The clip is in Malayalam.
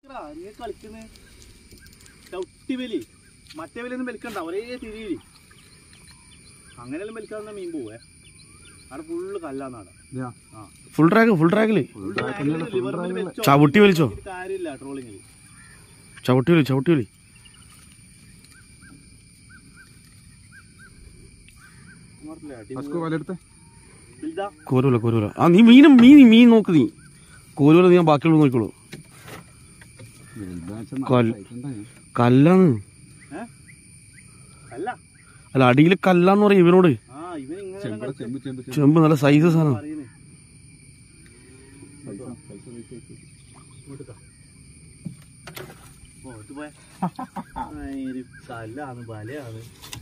നീ കളിക്കുന്ന ചവിട്ടി വലി മറ്റേ വലിയൊന്നും വലിക്കണ്ട ഒരേ തിരിയില് അങ്ങനെയെല്ലാം വലിക്കാതെ മീൻ പോവേ അവിടെ ഫുള്ള് കല്ലാന്നാണ് ഇതാ. ആ ഫുൾ ട്രാക്ക് ഫുൾ ട്രാക്കില് ലിവറിൽ വെച്ചോ ചവിട്ടി വലിച്ചോ ഇത് കാര്യമില്ല ട്രോളിങ്ങിൽ ചവിട്ടി വലി ചവിട്ടി വലി അസ്കു വലെടുത്തെ ഇതാ കോരൂല കോരൂല ആ നീ മീനും മീൻ മീൻ നോക്ക് നീ കോരൂല നീ ഞാൻ ബാക്കിയുള്ള നോക്കിക്കോളൂ കൊൽ- കല്ലാണ് ഏ അല്ല അല്ല അടിയിൽ കല്ലാന്ന് പറയും ഇവനോട് ആ ഇവൻ ഇങ്ങനെ ചെമ്പ് ചെമ്പ് ചെമ്പ് ചെമ്പ് ചെമ്പ് നല്ല സൈസ് സാധനം പറയുന്നേ പൈസ പൈസ പൈസ പൈസ. ഇങ്ങോട്ട് താ. ഓ ഇത് പോയ കല്ലാണ് ബലയാണ്